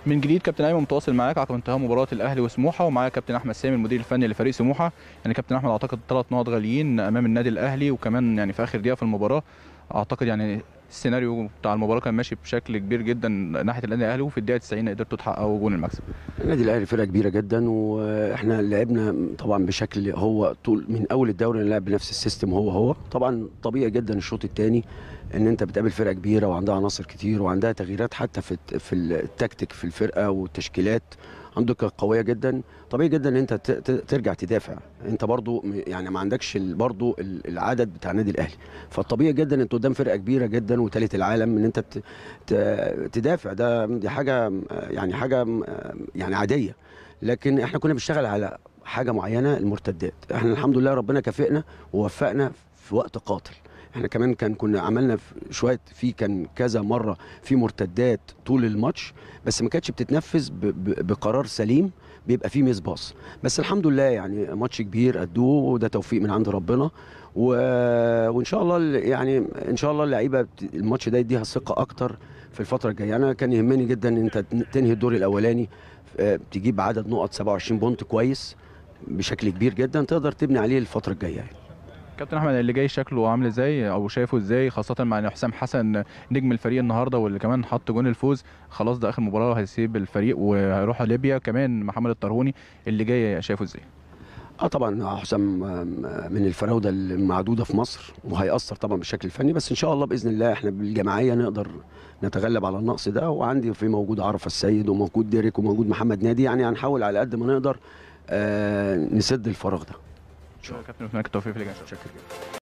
من جديد كابتن ايمن متواصل معاك عقب انتهاء مباراه الاهلي وسموحه ومعايا كابتن احمد سامي المدير الفني لفريق سموحه يعني كابتن احمد اعتقد ثلاث نقط غاليين امام النادي الاهلي وكمان يعني في اخر دقيقه في المباراه اعتقد يعني السيناريو بتاع المباراه كان ماشي بشكل كبير جدا ناحيه النادي الاهلي وفي الدقيقه 90 قدرتوا تحققوا جون المكسب النادي الاهلي فرقه كبيره جدا واحنا لعبنا طبعا بشكل هو طول من اول الدوري نلعب بنفس السيستم هو هو طبعا طبيعي جدا الشوط الثاني ان انت بتقابل فرقه كبيره وعندها عناصر كتير وعندها تغييرات حتى في في التكتيك في الفرقه والتشكيلات عندك قويه جدا طبيعي جدا ان انت ترجع تدافع انت برضو يعني ما عندكش برضو العدد بتاع النادي الاهلي فالطبيعي جدا انت قدام فرقه كبيره جدا وثالث العالم ان انت تدافع ده دي حاجه يعني حاجه يعني عاديه لكن احنا كنا بنشتغل على حاجه معينه المرتدات احنا الحمد لله ربنا كافئنا ووفقنا في وقت قاتل احنا كمان كان كنا عملنا شويه في كان كذا مره في مرتدات طول الماتش بس ما كانتش بتتنفذ بقرار سليم بيبقى فيه ميس باص بس الحمد لله يعني ماتش كبير قدوه وده توفيق من عند ربنا و... وان شاء الله يعني ان شاء الله اللعيبه الماتش ده يديها ثقه اكتر في الفتره الجايه انا كان يهمني جدا ان انت تنهي الدور الاولاني تجيب عدد نقط 27 بونت كويس بشكل كبير جدا تقدر تبني عليه الفتره الجايه يعني. كابتن احمد اللي جاي شكله عامل ازاي او شايفه ازاي خاصه مع ان حسام حسن نجم الفريق النهارده واللي كمان حط جون الفوز خلاص ده اخر مباراه هيسيب الفريق وهيروح ليبيا كمان محمد الطرهوني اللي جاي شايفه ازاي اه طبعا حسام من الفراوده المعدوده في مصر وهيأثر طبعا بالشكل الفني بس ان شاء الله باذن الله احنا بالجماعيه نقدر نتغلب على النقص ده وعندي في موجود عرفه السيد وموجود ديريك وموجود محمد نادي يعني هنحاول على قد ما نقدر آه نسد الفراغ ده شكرا كابتن واتمنى التوفيق في اللي جاي